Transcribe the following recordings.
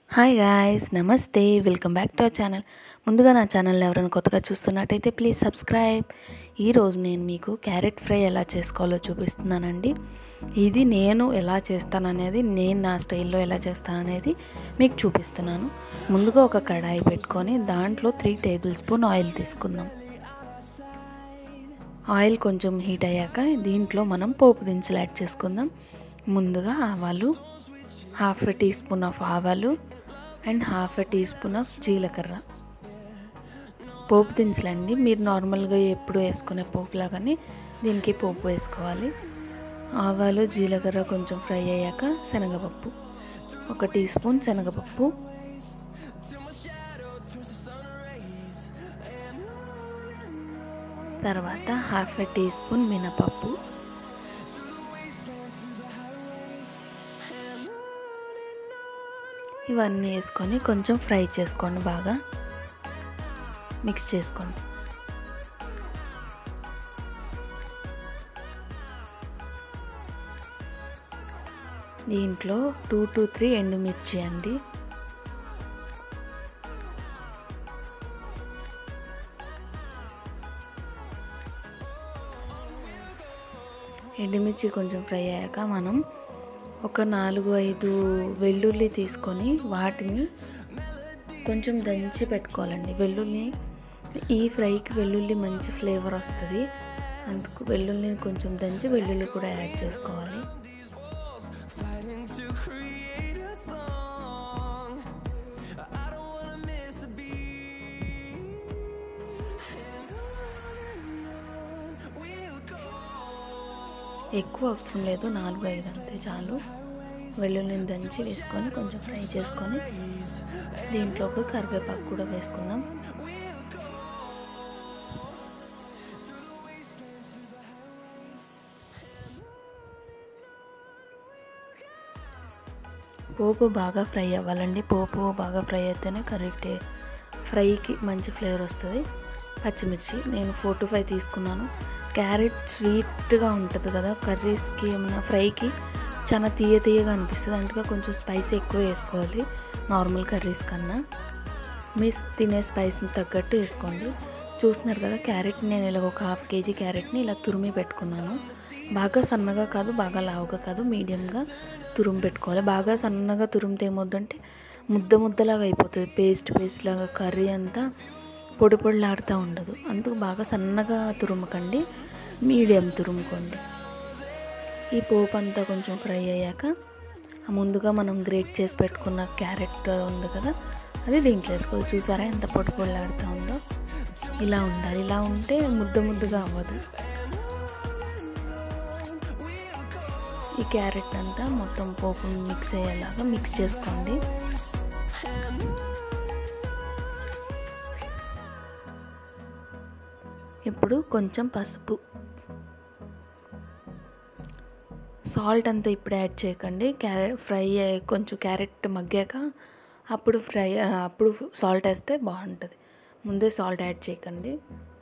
hi guys నమస్తే welcome back to our channel ముందుగా నా ఛానల్ని ఎవరైనా కొత్తగా చూస్తున్నట్టయితే ప్లీజ్ సబ్స్క్రైబ్ ఈరోజు నేను మీకు క్యారెట్ ఫ్రై ఎలా చేసుకోవాలో చూపిస్తున్నానండి ఇది నేను ఎలా చేస్తాననేది నేను నా స్టైల్లో ఎలా చేస్తాననేది మీకు చూపిస్తున్నాను ముందుగా ఒక కడాయి పెట్టుకొని దాంట్లో త్రీ టేబుల్ స్పూన్ ఆయిల్ తీసుకుందాం ఆయిల్ కొంచెం హీట్ అయ్యాక దీంట్లో మనం పోపు దినుసులు యాడ్ చేసుకుందాం ముందుగా ఆవాలు half a teaspoon of ఆవాలు and half a teaspoon of జీలకర్ర పోపు దినుసులండి మీరు నార్మల్గా ఎప్పుడు వేసుకునే పోపు లాగానే దీనికి పోపు వేసుకోవాలి ఆవాలు జీలకర్ర కొంచెం ఫ్రై అయ్యాక శనగపప్పు ఒక టీ స్పూన్ శనగపప్పు తర్వాత హాఫ్ ఎ టీ స్పూన్ మినపప్పు ఇవన్నీ వేసుకొని కొంచెం ఫ్రై చేసుకోండి బాగా మిక్స్ చేసుకోండి దీంట్లో టూ టు త్రీ ఎండుమిర్చి అండి ఎండుమిర్చి కొంచెం ఫ్రై అయ్యాక మనం ఒక నాలుగు ఐదు వెల్లుల్లి తీసుకొని వాటిని కొంచెం దంచి పెట్టుకోవాలండి వెల్లుల్లి ఈ ఫ్రైకి వెల్లుల్లి మంచి ఫ్లేవర్ వస్తుంది అందుకు వెల్లుల్లిని కొంచెం దంచి వెల్లుల్లి కూడా యాడ్ చేసుకోవాలి ఎక్కువ అవసరం లేదు నాలుగు ఐదు అంతే చాలు వెల్లుల్లిని దంచి వేసుకొని కొంచెం ఫ్రై చేసుకొని దీంట్లోకి కరివేపాకు కూడా వేసుకుందాం పోపు బాగా ఫ్రై అవ్వాలండి పోపు బాగా ఫ్రై అయితేనే కరెక్ట్ ఫ్రైకి మంచి ఫ్లేవర్ వస్తుంది పచ్చిమిర్చి నేను ఫోర్ టు ఫైవ్ తీసుకున్నాను క్యారెట్ స్వీట్గా ఉంటుంది కదా కర్రీస్కి ఏమైనా ఫ్రైకి చాలా తీయ తీయగా అనిపిస్తుంది అందుకే కొంచెం స్పైసీ ఎక్కువ వేసుకోవాలి నార్మల్ కర్రీస్ కన్నా మీ తినే స్పైస్ని తగ్గట్టు వేసుకోండి చూస్తున్నారు కదా క్యారెట్ నేను ఇలా ఒక హాఫ్ కేజీ క్యారెట్ని ఇలా తురిమి పెట్టుకున్నాను బాగా సన్నగా కాదు బాగా లావుగా కాదు మీడియంగా తురుము పెట్టుకోవాలి బాగా సన్నగా తురిమితే ఏమొద్దంటే ముద్ద ముద్దలాగా అయిపోతుంది పేస్ట్ పేస్ట్ లాగా కర్రీ అంతా పొడి పొడిలాడుతూ ఉండదు అందుకు బాగా సన్నగా తురుముకండి మీడియం తురుముకోండి ఈ పోపు అంతా కొంచెం ఫ్రై అయ్యాక ముందుగా మనం గ్రేట్ చేసి పెట్టుకున్న క్యారెట్ ఉంది కదా అది దీంట్లో వేసుకోవాలి చూసారా ఎంత పొడి పొడిలాడుతూ ఉందో ఇలా ఉండాలి ఇలా ఉంటే ముద్ద ముద్దగా అవ్వదు ఈ క్యారెట్ అంతా మొత్తం పోపు మిక్స్ అయ్యేలాగా మిక్స్ చేసుకోండి ఇప్పుడు కొంచెం పసుపు సాల్ట్ అంతా ఇప్పుడు యాడ్ చేయకండి క్యారెట్ ఫ్రై కొంచెం క్యారెట్ మగ్గాక అప్పుడు ఫ్రై అప్పుడు సాల్ట్ వేస్తే బాగుంటుంది ముందే సాల్ట్ యాడ్ చేయకండి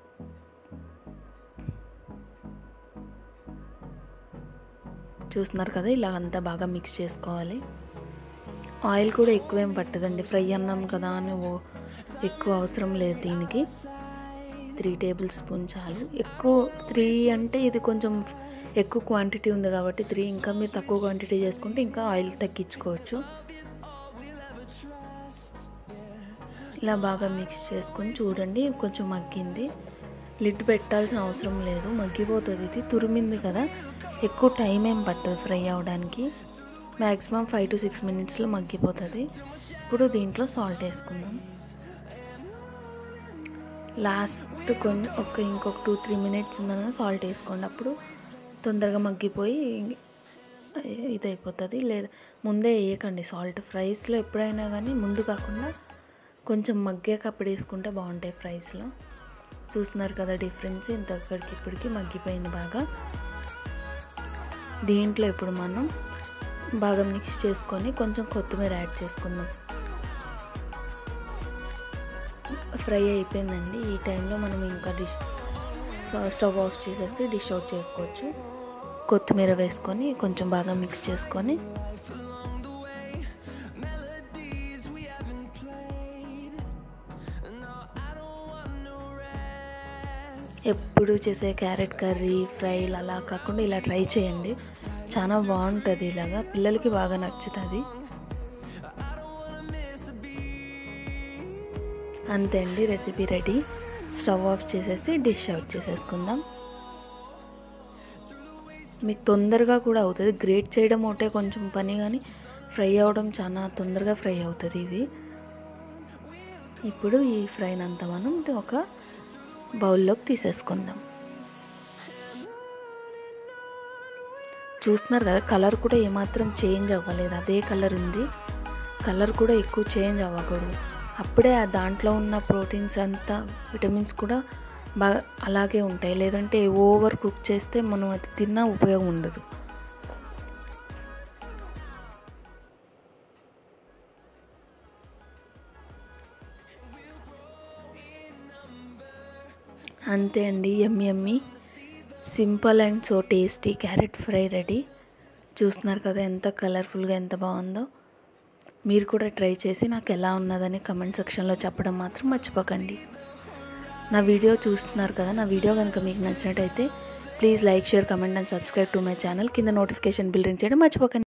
చూస్తున్నారు కదా ఇలా అంతా బాగా మిక్స్ చేసుకోవాలి ఆయిల్ కూడా ఎక్కువేం పట్టదండి ఫ్రై అన్నాం కదా అని ఎక్కువ అవసరం లేదు దీనికి త్రీ టేబుల్ స్పూన్ చాలు ఎక్కువ త్రీ అంటే ఇది కొంచెం ఎక్కువ క్వాంటిటీ ఉంది కాబట్టి త్రీ ఇంకా మీరు తక్కువ క్వాంటిటీ చేసుకుంటే ఇంకా ఆయిల్ తగ్గించుకోవచ్చు ఇలా బాగా మిక్స్ చేసుకొని చూడండి కొంచెం మగ్గింది లిడ్ పెట్టాల్సిన అవసరం లేదు మగ్గిపోతుంది ఇది తురిమింది కదా ఎక్కువ టైం ఏం పట్టదు ఫ్రై అవ్వడానికి మ్యాక్సిమం ఫైవ్ టు సిక్స్ మినిట్స్లో మగ్గిపోతుంది ఇప్పుడు దీంట్లో సాల్ట్ వేసుకుందాం లాస్ట్ కొన్ని ఒక ఇంకొక టూ త్రీ మినిట్స్ ఉందనగా సాల్ట్ వేసుకోండి అప్పుడు తొందరగా మగ్గిపోయి ఇది అయిపోతుంది లేదా ముందే వేయకండి సాల్ట్ ఫ్రైస్లో ఎప్పుడైనా కానీ ముందు కాకుండా కొంచెం మగ్గాక అప్పుడు వేసుకుంటే బాగుంటాయి ఫ్రైస్లో చూస్తున్నారు కదా డిఫరెన్స్ ఇంత అక్కడికి ఇప్పటికి మగ్గిపోయింది బాగా దీంట్లో ఇప్పుడు మనం బాగా మిక్స్ చేసుకొని కొంచెం కొత్తిమీర యాడ్ చేసుకుందాం ఫ్రై అయిపోయిందండి ఈ టైంలో మనం ఇంకా డిష్ స్టవ్ ఆఫ్ చేసేసి డిష్ అవుట్ చేసుకోవచ్చు కొత్తిమీర వేసుకొని కొంచెం బాగా మిక్స్ చేసుకొని ఎప్పుడు చేసే క్యారెట్ కర్రీ ఫ్రై అలా కాకుండా ఇలా ట్రై చేయండి చాలా బాగుంటుంది ఇలాగా పిల్లలకి బాగా నచ్చుతుంది అంతే అండి రెసిపీ రెడీ స్టవ్ ఆఫ్ చేసేసి డిష్ అవుట్ చేసేసుకుందాం మీకు తొందరగా కూడా అవుతుంది గ్రేట్ చేయడం ఒకటే కొంచెం పని కానీ ఫ్రై అవ్వడం చాలా తొందరగా ఫ్రై అవుతుంది ఇది ఇప్పుడు ఈ ఫ్రైని అంతా మనం ఒక బౌల్లోకి తీసేసుకుందాం చూస్తున్నారు కదా కలర్ కూడా ఏమాత్రం చేంజ్ అవ్వలేదు అదే కలర్ ఉంది కలర్ కూడా ఎక్కువ చేంజ్ అవ్వకూడదు అప్పుడే ఆ దాంట్లో ఉన్న ప్రోటీన్స్ అంతా విటమిన్స్ కూడా బాగా అలాగే ఉంటాయి లేదంటే ఓవర్ కుక్ చేస్తే మనం అది తిన్నా ఉపయోగం ఉండదు అంతే అండి ఎమ్మి ఎమ్మి simple and so tasty carrot fry ready చూస్తున్నారు కదా ఎంత కలర్ఫుల్గా ఎంత బాగుందో మీరు కూడా ట్రై చేసి నాకు ఎలా ఉన్నదని కమెంట్ సెక్షన్లో చెప్పడం మాత్రం మర్చిపోకండి నా వీడియో చూస్తున్నారు కదా నా వీడియో కనుక మీకు నచ్చినట్టయితే please like share comment and subscribe to my channel కింద నోటిఫికేషన్ బిల్ రింగ్ చేయడం మర్చిపోకండి